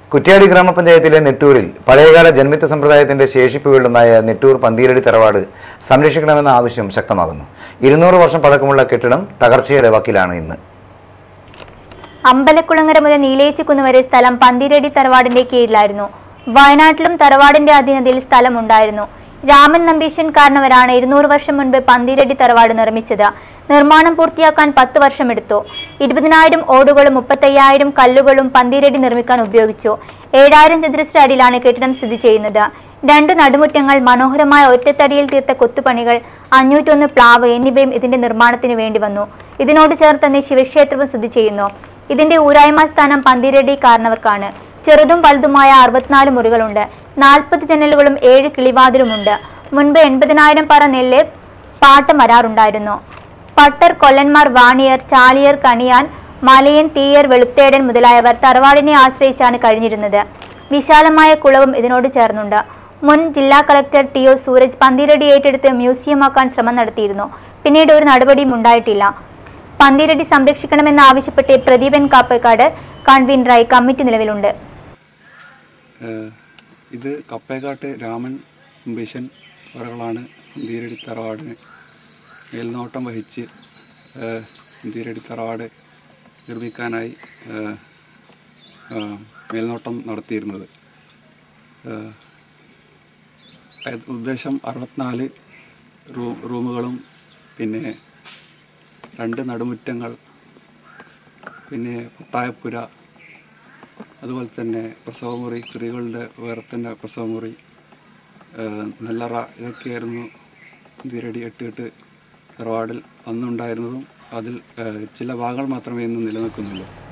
കുറ്റ്യാടി ഗ്രാമപഞ്ചായത്തിലെ നെട്ടൂരിൽ പഴയകാല ജന്മിത്ത സമ്പ്രദായത്തിന്റെ ശേഷിപ്പുകളിലൊന്നായ നെട്ടൂർ പന്തീരടി തറവാട് സംരക്ഷിക്കണമെന്ന ആവശ്യം ശക്തമാകുന്നു ഇരുന്നൂറ് വർഷം പഴക്കമുള്ള കെട്ടിടം തകർച്ചയുടെ വക്കിലാണ് ഇന്ന് അമ്പലക്കുളങ്ങര മുതൽ നീലേച്ചിക്കുന്ന് വരെ സ്ഥലം പന്തിരടി തറവാടിന്റെ കീഴിലായിരുന്നു വയനാട്ടിലും തറവാടിന്റെ അധീനതയിൽ സ്ഥലം ഉണ്ടായിരുന്നു രാമൻ നമ്പീശൻ കാരണവരാണ് ഇരുന്നൂറ് വർഷം മുൻപ് പന്തിരടി തറവാട് നിർമ്മിച്ചത് നിർമ്മാണം പൂർത്തിയാക്കാൻ പത്ത് വർഷമെടുത്തു ഇരുപതിനായിരം ഓടുകളും മുപ്പത്തയ്യായിരം കല്ലുകളും പന്തിരടി നിർമ്മിക്കാൻ ഉപയോഗിച്ചു ഏഴായിരം ചതുരശ്ര അടിയിലാണ് കെട്ടിടം സ്ഥിതി ചെയ്യുന്നത് രണ്ട് നടുമുറ്റങ്ങൾ മനോഹരമായ ഒറ്റത്തടിയിൽ തീർത്ത കൊത്തുപണികൾ അഞ്ഞൂറ്റൊന്ന് പ്ലാവ് എന്നിവയും ഇതിന്റെ നിർമ്മാണത്തിന് വേണ്ടി വന്നു ഇതിനോട് ചേർത്ത് തന്നെ ശിവക്ഷേത്രവും സ്ഥിതി ചെയ്യുന്നു ഇതിന്റെ ഊരായ്മ സ്ഥാനം പന്തിരടി കാരണവർക്കാണ് ചെറുതും വലുതുമായ അറുപത്തിനാല് മുറികളുണ്ട് നാൽപ്പത് ജനലുകളും ഏഴ് കിളിവാതിലുമുണ്ട് മുൻപ് എൺപതിനായിരം പറ നെല്ല് പാട്ടം വരാറുണ്ടായിരുന്നു പട്ടർ കൊല്ലന്മാർ വാണിയർ ചാലിയർ കണിയാൻ മലയൻ തീയർ വെളുത്തേടൻ മുതലായവർ തറവാടിനെ ആശ്രയിച്ചാണ് കഴിഞ്ഞിരുന്നത് വിശാലമായ കുളവും ഇതിനോട് ചേർന്നുണ്ട് മുൻ ജില്ലാ collector T O Suraj Panthiradi ഏറ്റെടുത്ത് മ്യൂസിയമാക്കാൻ ശ്രമം നടത്തിയിരുന്നു പിന്നീട് ഒരു നടപടിയും ഉണ്ടായിട്ടില്ല പന്തിരടി സംരക്ഷിക്കണമെന്ന് ആവശ്യപ്പെട്ട് പ്രദീപൻ കാപ്പക്കാട് കൺവീനറായി കമ്മിറ്റി നിലവിലുണ്ട് ഏഹ് ഇത് കപ്പേക്കാട്ട് രാമൻ അംബീഷൻ വരകളാണ് ധീരടി തറവാടിന് മേൽനോട്ടം വഹിച്ച് ഏഹ് ധീരടി തറവാട് നിർമ്മിക്കാനായി ഏഹ് ആഹ് മേൽനോട്ടം നടത്തിയിരുന്നത് ഏഹ് അത് ഉദ്ദേശം അറുപത്തിനാല് റൂ റൂമുകളും പിന്നെ രണ്ട് നടുമുറ്റങ്ങൾ പിന്നെ പട്ടായപ്പുര അതുപോലെ തന്നെ പ്രസവമുറി സ്ത്രീകളുടെ വേറെ തന്നെ പ്രസവമുറി ഏഹ് നെല്ലറ ഇതൊക്കെയായിരുന്നു ധീരടി എട്ട് എട്ട് തറവാടിൽ അന്നുണ്ടായിരുന്നതും അതിൽ ഏഹ് ചില ഭാഗങ്ങൾ മാത്രമേ ഇന്ന് നിലനിൽക്കുന്നുള്ളൂ